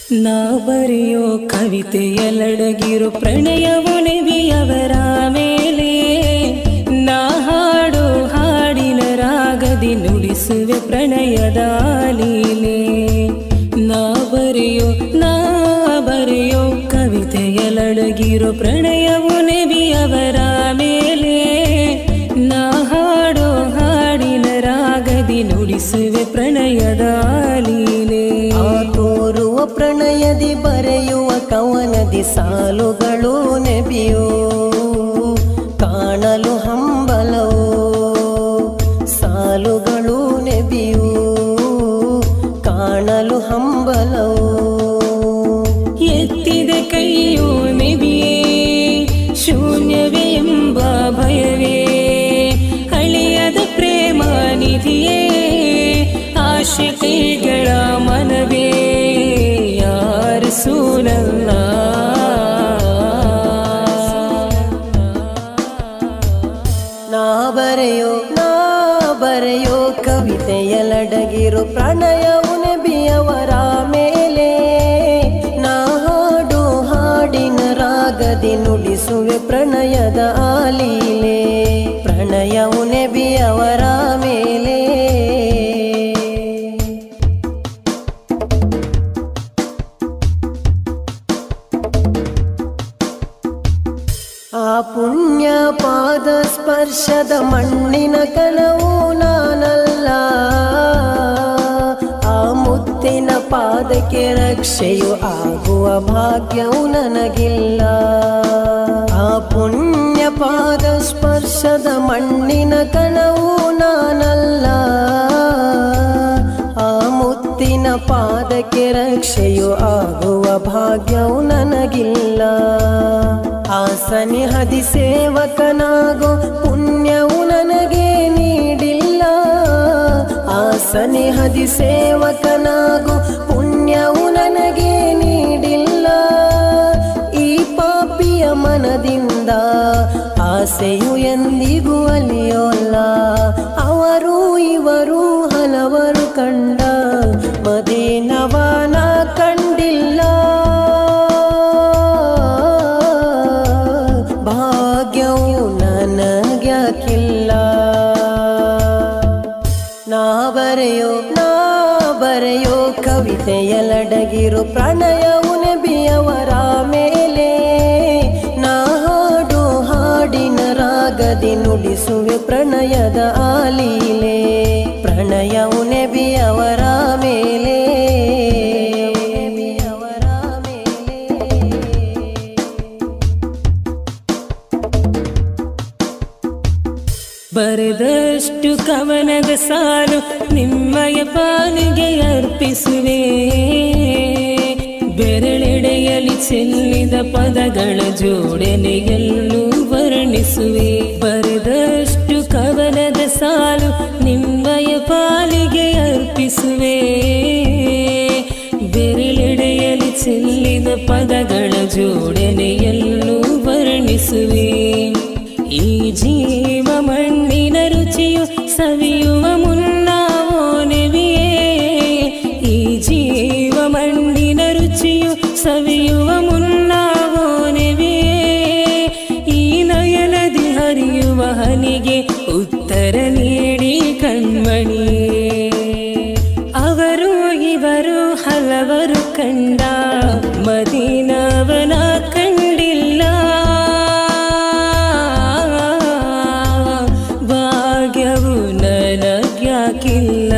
ನಾ ಬರೆಯೋ ಕವಿತೆಯಲ್ಲಡಗಿರೋ ಪ್ರಣಯವು ನೆವಿಯವರ ಮೇಲೆ ನಾ ಹಾಡೋ ಹಾಡಿನ ರಾಗದಿ ನುಡಿಸುವೆ ಪ್ರಣಯದ ಲೀಲೆ ನಾ ಬರೆಯೋ ನಾ ಬರೆಯೋ ಕವಿತೆಯಲ್ಲಡಗಿರೋ ಪ್ರಣಯವು ನೆವಿಯವರ ಮೇಲೆ ನಾ ಹಾಡೋ ಹಾಡಿನ ರಾಗದಿ ನುಡಿಸುವೆ ಪ್ರಣಯದ ಲೀಲೆ ಆ ತೋರುವ ಪ್ರಣಯದಿ ಬರೆಯುವ ಕವನದಿ ಸಾಲುಗಳು ನೆಬಿಯೋ ಕಾಣಲು ಹಂಬಲವು ಸಾಲುಗಳು ನೆಬಿಯೋ ಕಾಣಲು ಹಂಬಲವು ಎತ್ತಿದ ಕೈಯೋ ನೆಬಿಯೇ ಶೂನ್ಯವೇ ಎಂಬ ಭಯವೇ ಅಳಿಯದ ಪ್ರೇಮ ನಿಧಿಯೇ ಆಶೆ ಕೈಗಳ ಮನವೇ ಯಾರು ಸೂನಲ್ಲ ನಾ ಬರೆಯೋ ನಾ ಬರೆಯೋ ಕವಿತೆಯಲಡಗಿರೋ ಪ್ರಣಯವು ನೆಬಿಯವರ ಮೇಲೆ ನಾ ಹಾಡು ಹಾಡಿನ ರಾಗದಿ ನುಡಿಸುವೆ ಪ್ರಣಯದ ಆಲೀಲೆ ಪ್ರಣಯವು ನೆಬಿಯವರ ಮೇಲೆ ಆ ಪುಣ್ಯ ಪಾದ ಸ್ಪರ್ಶದ ಮಣ್ಣಿನ ಕನವು ನಾನಲ್ಲ ಆ ಮುತ್ತಿನ ಪಾದಕ್ಕೆ ರಕ್ಷೆಯು ಆಗುವ ಭಾಗ್ಯವು ನನಗಿಲ್ಲ ಆ ಪುಣ್ಯ ಪಾದ ಸ್ಪರ್ಶದ ಮಣ್ಣಿನ ಕನವು ನಾನಲ್ಲ ಆ ಮುತ್ತಿನ ಪಾದಕ್ಕೆ ರಕ್ಷೆಯು ಆಗುವ ಭಾಗ್ಯವು ನನಗಿಲ್ಲ ಆ ಸನಿಹದಿ ಸೇವಕನಾಗೋ ಪುಣ್ಯವು ನನಗೆ ನೀಡಿಲ್ಲ ಆ ಸನಿಹದಿ ಸೇವಕನಾಗೋ ಪುಣ್ಯವು ನನಗೆ ನೀಡಿಲ್ಲ ಈ ಪಾಪಿಯ ಮನದಿಂದ ಆಸೆಯು ಎಂದಿಗೂ ಅಲಿಯೋಲ್ಲ ಅವರು ಇವರು ಹಲವರು ಕಂಡ ಮದೀನವನ ಕಂಡಿಲ್ಲ ಭಾಗ್ಯವು ನನಗ್ಯಾಕಿಲ್ಲ ನಾ ಬರೆಯೋ ನಾ ಬರೆಯೋ ಕವಿತೆಯಲಡಗಿರೋ ಪ್ರಣಯವು ನೆಬಿಯವರ ಮೇಲೆ ನಾ ಹಾಡು ಹಾಡಿನ ರಾಗದಿ ನುಡಿಸುವೆ ಪ್ರಣಯದ ಆಲೀಲೆ ಪ್ರಣಯವು ನೆಬಿಯವರ ಮೇಲೆ ನೆಬಿಯವರ ಮೇಲೆ ಬರೆದಷ್ಟು ಕವನದ ಸಾಲು ನಿಮ್ಮಯ ಪಾಲಿಗೆ ಅರ್ಪಿಸುವೆ ಬೆರಳೆಡೆಯಲಿ ಚೆಲ್ಲಿದ ಪದಗಳ ಜೋಡಣೆಯಲ್ಲೂ ವರ್ಣಿಸುವೆ ಬರೆದಷ್ಟು ಕವನದ ಸಾಲು ನಿಮ್ಮಯ ಪಾಲಿಗೆ ಅರ್ಪಿಸುವೆ ಬೆರಳೆಡೆಯಲಿ ಚೆಲ್ಲಿದ ಪದಗಳ ಜೋಡಣೆಯಲ್ಲೂ ವರ್ಣಿಸುವೆ ಈ ಜೀವ ಮಣ್ಣಿನ ರುಚಿಯು ಸವಿಯುವ ಮುನ್ನಾವೋ ನೆವಿಯೇ ಈ ಜೀವ ಮಣ್ಣಿನ ರುಚಿಯು ಸವಿಯುವ ಮುನ್ನಾವೋ ನೆವಿಯೇ ಈ ನಯನದಿ ಹರಿಯುವ ಹನಿಗೆ ಉತ್ತರ ನೀಡಿ ಕಣ್ಮಣಿಯೇ ಅವರು ಇವರು ಹಲವರು ಕಂಡ ಮದೀನವನ ಕಂಡಿಲ್ಲ ಭಾಗ್ಯವು ನನಗ್ಯಾಕಿಲ್ಲ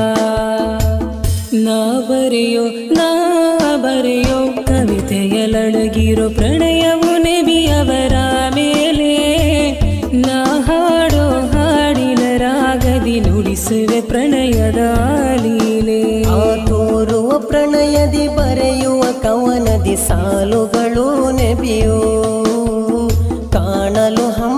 ನಾ ಬರೆಯೋ ನಾ ಬರೆಯೋ ಕವಿತೆಯಲಡಗಿರೋ ಪ್ರಣಯವು ನೆಬಿಯವರ ಮೇಲೆ ನಾ ಹಾಡೋ ಹಾಡಿನ ರಾಗದಿ ನುಡಿಸುವೆ ಪ್ರಣಯದ ಲೀಲೆ ಆ ತೋರುವ ಪ್ರಣಯದಿ ಬರೆಯುವ ಕವನದಿ ಸಾಲುಗಳು ನೆಬಿಯೋ ಕಾಣಲು ಹಂ